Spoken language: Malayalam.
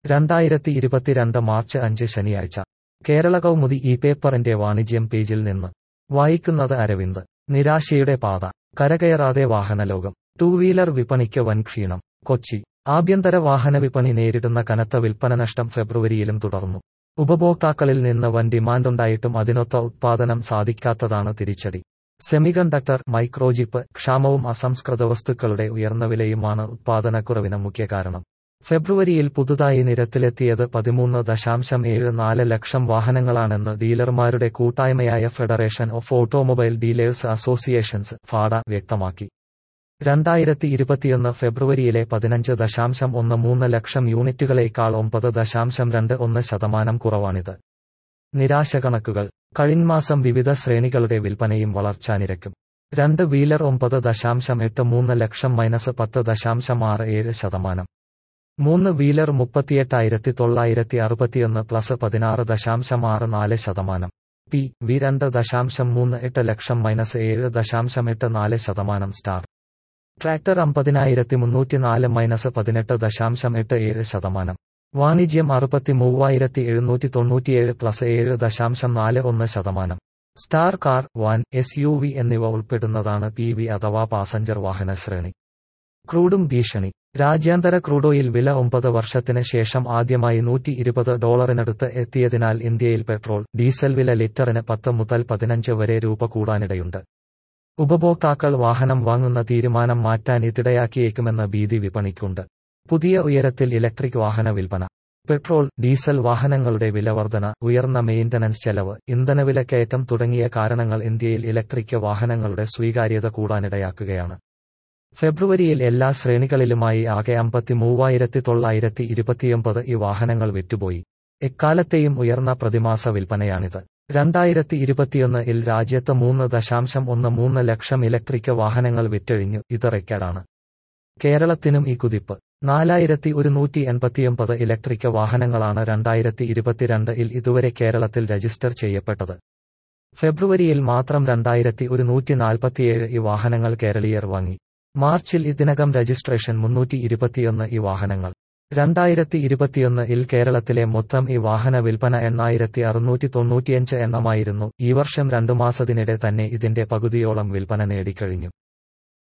രണ്ടായിരത്തി ഇരുപത്തിരണ്ട് മാർച്ച് അഞ്ച് ശനിയാഴ്ച കേരള കൗമുദി ഈ പേപ്പറിന്റെ വാണിജ്യം പേജിൽ നിന്ന് വായിക്കുന്നത് അരവിന്ദ് നിരാശയുടെ പാത കരകയറാതെ വാഹനലോകം ടൂ വീലർ വിപണിക്ക് വൻ ക്ഷീണം കൊച്ചി ആഭ്യന്തര വാഹന വിപണി നേരിടുന്ന കനത്ത വിൽപ്പന നഷ്ടം ഫെബ്രുവരിയിലും തുടർന്നു ഉപഭോക്താക്കളിൽ നിന്ന് വൻ ഡിമാൻഡുണ്ടായിട്ടും അതിനൊത്ത ഉത്പാദനം സാധിക്കാത്തതാണ് തിരിച്ചടി സെമികണ്ടക്ടർ മൈക്രോജിപ്പ് ക്ഷാമവും അസംസ്കൃത വസ്തുക്കളുടെ ഉയർന്ന വിലയുമാണ് ഉത്പാദനക്കുറവിന് മുഖ്യ കാരണം ഫെബ്രുവരിയിൽ പുതുതായി നിരത്തിലെത്തിയത് പതിമൂന്ന് ദശാംശം ഏഴ് നാല് ലക്ഷം വാഹനങ്ങളാണെന്ന് ഡീലർമാരുടെ കൂട്ടായ്മയായ federation of automobile dealers associations FADA വ്യക്തമാക്കി രണ്ടായിരത്തി ഇരുപത്തിയൊന്ന് ഫെബ്രുവരിയിലെ പതിനഞ്ച് ദശാംശം ഒന്ന് മൂന്ന് ലക്ഷം യൂണിറ്റുകളേക്കാൾ ഒമ്പത് ദശാംശം രണ്ട് ഒന്ന് ശതമാനം കുറവാണിത് നിരാശ കണക്കുകൾ കഴിഞ്ഞമാസം വിവിധ ശ്രേണികളുടെ വിൽപ്പനയും വളർച്ചാനിരക്കും രണ്ട് വീലർ ഒമ്പത് ദശാംശം എട്ട് മൂന്ന് ലക്ഷം മൈനസ് പത്ത് ദശാംശം ആറ് ഏഴ് ശതമാനം മൂന്ന് വീലർ മുപ്പത്തിയെട്ടായിരത്തി തൊള്ളായിരത്തി അറുപത്തിയൊന്ന് പ്ലസ് പതിനാറ് ദശാംശം ആറ് നാല് ശതമാനം പി വി രണ്ട് ദശാംശം മൂന്ന് എട്ട് ലക്ഷം മൈനസ് ഏഴ് ദശാംശം എട്ട് നാല് ശതമാനം സ്റ്റാർ ട്രാക്ടർ അമ്പതിനായിരത്തി മുന്നൂറ്റിനാല് മൈനസ് പതിനെട്ട് ദശാംശം എട്ട് ഏഴ് ശതമാനം വാണിജ്യം അറുപത്തി മൂവായിരത്തി എഴുന്നൂറ്റി തൊണ്ണൂറ്റിയേഴ് പ്ലസ് ഏഴ് ദശാംശം നാല് ഒന്ന് ശതമാനം star car van S U V എന്നിവ ഉൾപ്പെടുന്നതാണ് പി വി അഥവാ പാസഞ്ചർ വാഹന ശ്രേണി ക്രൂഡും ഭീഷണി രാജ്യാന്തര ക്രൂഡോയിൽ വില ഒമ്പത് വർഷത്തിന് ശേഷം ആദ്യമായി നൂറ്റി ഇരുപത് ഡോളറിനടുത്ത് എത്തിയതിനാൽ ഇന്ത്യയിൽ പെട്രോൾ ഡീസൽ വില ലിറ്ററിന് പത്ത് മുതൽ പതിനഞ്ച് വരെ രൂപ കൂടാനിടയുണ്ട് ഉപഭോക്താക്കൾ വാഹനം വാങ്ങുന്ന തീരുമാനം മാറ്റാൻ ഇതിടയാക്കിയേക്കുമെന്ന ഭീതി വിപണിക്കുണ്ട് പുതിയ ഉയരത്തിൽ ഇലക്ട്രിക് വാഹന വിൽപ്പന പെട്രോൾ ഡീസൽ വാഹനങ്ങളുടെ വിലവർധന ഉയർന്ന മെയിന്റനൻസ് ചെലവ് ഇന്ധനവിലക്കയറ്റം തുടങ്ങിയ കാരണങ്ങൾ ഇന്ത്യയിൽ ഇലക്ട്രിക് വാഹനങ്ങളുടെ സ്വീകാര്യത കൂടാനിടയാക്കുകയാണ് ഫെബ്രുവരിയിൽ എല്ലാ ശ്രേണികളിലുമായി ആകെ അമ്പത്തി മൂവായിരത്തി തൊള്ളായിരത്തി ഇരുപത്തിയൊമ്പത് ഈ വാഹനങ്ങൾ വിറ്റുപോയി എക്കാലത്തെയും ഉയർന്ന പ്രതിമാസ വിൽപ്പനയാണിത് രണ്ടായിരത്തി ഇരുപത്തിയൊന്ന് ഇൽ രാജ്യത്ത് മൂന്ന് ദശാംശം ഒന്ന് മൂന്ന് ലക്ഷം ഇലക്ട്രിക് വാഹനങ്ങൾ വിറ്റഴിഞ്ഞു ഇത് റെക്കോർഡാണ് കേരളത്തിനും ഈ കുതിപ്പ് നാലായിരത്തി ഒരുന്നൂറ്റി എൺപത്തിയൊമ്പത് ഇലക്ട്രിക് വാഹനങ്ങളാണ് രണ്ടായിരത്തി ഇരുപത്തിരണ്ട് ഇൽ ഇതുവരെ കേരളത്തിൽ രജിസ്റ്റർ ചെയ്യപ്പെട്ടത് ഫെബ്രുവരിയിൽ മാത്രം രണ്ടായിരത്തി ഒരുന്നൂറ്റി നാൽപ്പത്തിയേഴ് ഈ വാഹനങ്ങൾ കേരളീയർ വാങ്ങി മാർച്ചിൽ ഇതിനകം രജിസ്ട്രേഷൻ മുന്നൂറ്റി ഇരുപത്തിയൊന്ന് ഈ വാഹനങ്ങൾ രണ്ടായിരത്തി ഇരുപത്തിയൊന്ന് ഇൽ കേരളത്തിലെ മൊത്തം ഈ വാഹന വിൽപ്പന എണ്ണായിരത്തി അറുന്നൂറ്റി തൊണ്ണൂറ്റിയഞ്ച് എണ്ണമായിരുന്നു ഈ വർഷം രണ്ടു മാസത്തിനിടെ തന്നെ ഇതിന്റെ പകുതിയോളം വിൽപ്പന നേടിക്കഴിഞ്ഞു